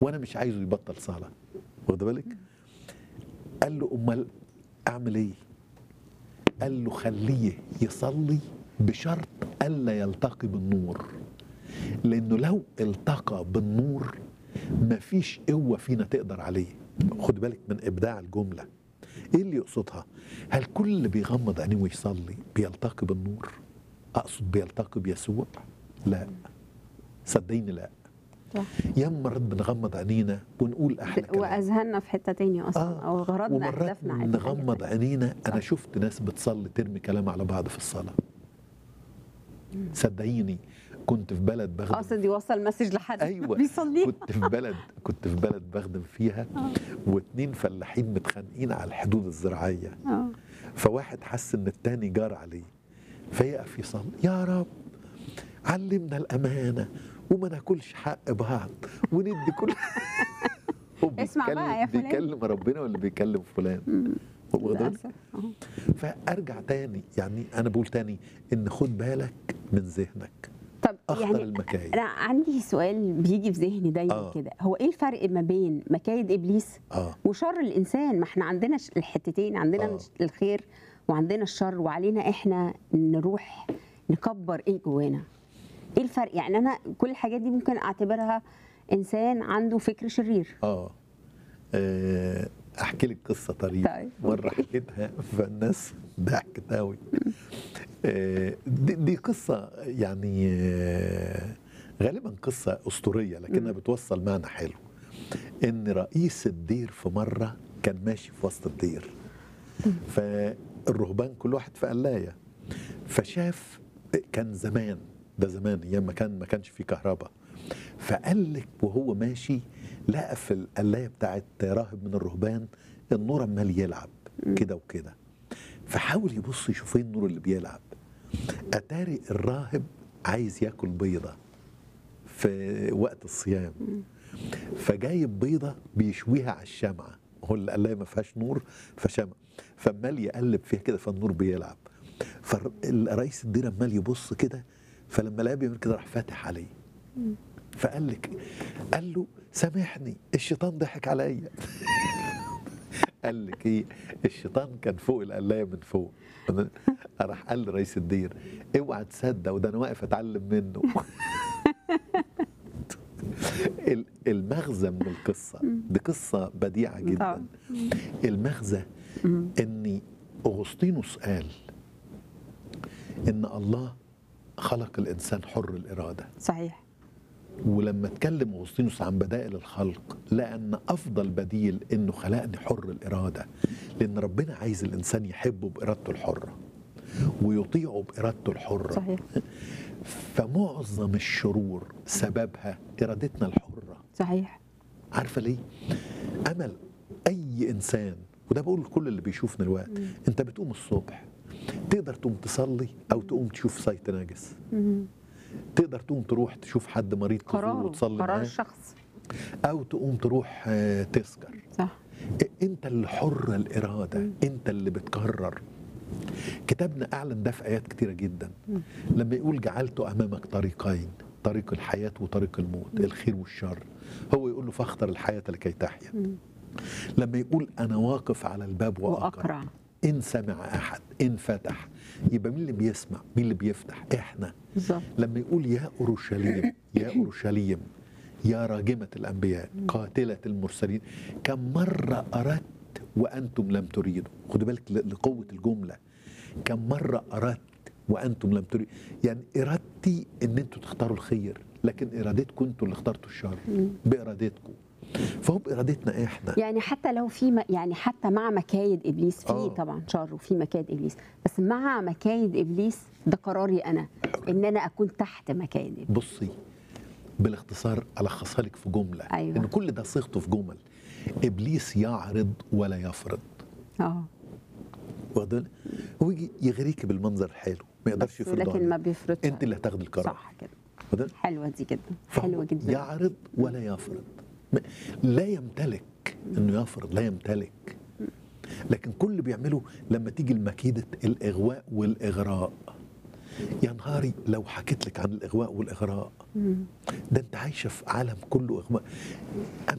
وانا مش عايزه يبطل صلاه واخد بالك قال له امال اعمل ايه قال له خليه يصلي بشرط الا يلتقي بالنور لانه لو التقى بالنور مفيش قوه فينا تقدر عليه خد بالك من ابداع الجمله ايه اللي يقصدها هل كل اللي بيغمض عينيه ويصلي بيلتقي بالنور اقصد بيلتقي بيسوع لا صدقيني لا صح. ياما مرات بنغمض عينينا ونقول احلى كلام واذهاننا في حته تانية اصلا آه. او غرضنا ومرات اهدافنا عادي حاجة نغمض تانية. عينينا انا صح. شفت ناس بتصلي ترمي كلام على بعض في الصلاه صدقيني كنت في بلد بخدم قاصد يوصل مسج لحد ايوه بيصلي كنت في بلد كنت في بلد بخدم فيها آه. واتنين فلاحين متخانقين على الحدود الزراعيه اه فواحد حس ان التاني جار عليه فيقف يصلي يا رب علمنا الامانه وما ناكلش حق بعض وندي كل هو اسمع بقى بيتكلم- يا فلان. بيكلم ربنا ولا بيكلم فلان هو ده للاسف أهو. فارجع تاني يعني انا بقول تاني ان خد بالك من ذهنك طب اخطر يعني المكايد انا عندي سؤال بيجي في ذهني دايما آه. كده هو ايه الفرق ما بين مكايد ابليس اه وشر الانسان ما احنا عندنا ش- الحتتين عندنا آه. الخير وعندنا الشر وعلينا احنا نروح نكبر ايه جوانا ايه الفرق يعني انا كل الحاجات دي ممكن اعتبرها انسان عنده فكر شرير اه آه، احكي لك قصه طريفه طيب، مره أوكي. حكيتها فالناس ضحكت قوي آه، دي, دي قصه يعني آه، غالبا قصه اسطوريه لكنها بتوصل معنى حلو ان رئيس الدير في مره كان ماشي في وسط الدير فالرهبان كل واحد في قلايه فشاف كان زمان ده زمان ايام ما كان ما كانش فيه كهرباء فقال لك وهو ماشي لقى في القلايه بتاعت راهب من الرهبان النور عمال يلعب كده وكده فحاول يبص يشوف ايه النور اللي بيلعب اتاري الراهب عايز ياكل بيضه في وقت الصيام فجايب بيضه بيشويها على الشمعه هو القلايه ما فيهاش نور فشمع فعمال يقلب فيها كده فالنور بيلعب فالرئيس الدير عمال يبص كده فلما لقاه بيعمل كده راح فاتح عليه فقال لك قال له سامحني الشيطان ضحك عليا قال لك ايه الشيطان كان فوق القلايه من فوق راح قال لرئيس الدير اوعى تصدق وده انا واقف اتعلم منه ال- المغزى من القصه دي قصه بديعه جدا طبعاً. المغزى ان اغسطينوس قال ان الله خلق الانسان حر الاراده صحيح ولما اتكلم اغسطينوس عن بدائل الخلق لقى ان افضل بديل انه خلقني حر الاراده لان ربنا عايز الانسان يحبه بارادته الحره ويطيعه بارادته الحره صحيح فمعظم الشرور سببها ارادتنا الحره صحيح عارفه ليه امل اي انسان وده بقول لكل اللي بيشوفنا دلوقتي انت بتقوم الصبح تقدر تقوم تصلي او تقوم تشوف سايت نجس مم. تقدر تقوم تروح تشوف حد مريض تزوره قراره وتصلي قرار معاه الشخص او تقوم تروح آه، تسكر صح انت اللي حر الاراده انت اللي بتقرر كتابنا اعلن ده في ايات كتيره جدا لما يقول جعلت امامك طريقين طريق الحياه وطريق الموت الخير والشر هو يقول له فاختر الحياه لكي تحيا لما يقول انا واقف على الباب واقرع واقرع ان سمع احد ان فتح يبقى مين اللي بيسمع مين اللي بيفتح احنا بالظبط لما يقول يا اورشليم يا اورشليم يا راجمة الأنبياء قاتلة المرسلين كم مرة أردت وأنتم لم تريدوا خدوا بالك ل- لقوة الجملة كم مرة أردت وأنتم لم تريدوا يعني إرادتي إن أنتوا تختاروا الخير لكن إرادتكم أنتوا اللي اخترتوا الشر بإرادتكم فهو بإرادتنا إحنا يعني حتى لو في م... يعني حتى مع مكايد ابليس في آه. طبعا شر وفي مكايد ابليس بس مع مكايد ابليس ده قراري انا ان انا اكون تحت مكايد ابليس بصي بالاختصار ألخصها لك في جملة أيوة. إن كل ده صيغته في جمل إبليس يعرض ولا يفرض اه واخد بالك؟ هو يجي يغريك بالمنظر الحلو ما يقدرش بس يفرضه لكن عليك. ما بيفرضش انت اللي هتاخد القرار صح كده واخد بالك؟ حلوه دي جدا فهو حلوه جدا يعرض ولا يفرض م- لا يمتلك انه يفرض لا يمتلك لكن كل اللي بيعمله لما تيجي المكيدة الاغواء والاغراء يا نهاري لو حكيت لك عن الاغواء والاغراء مم. ده انت عايشه في عالم كله اغواء أم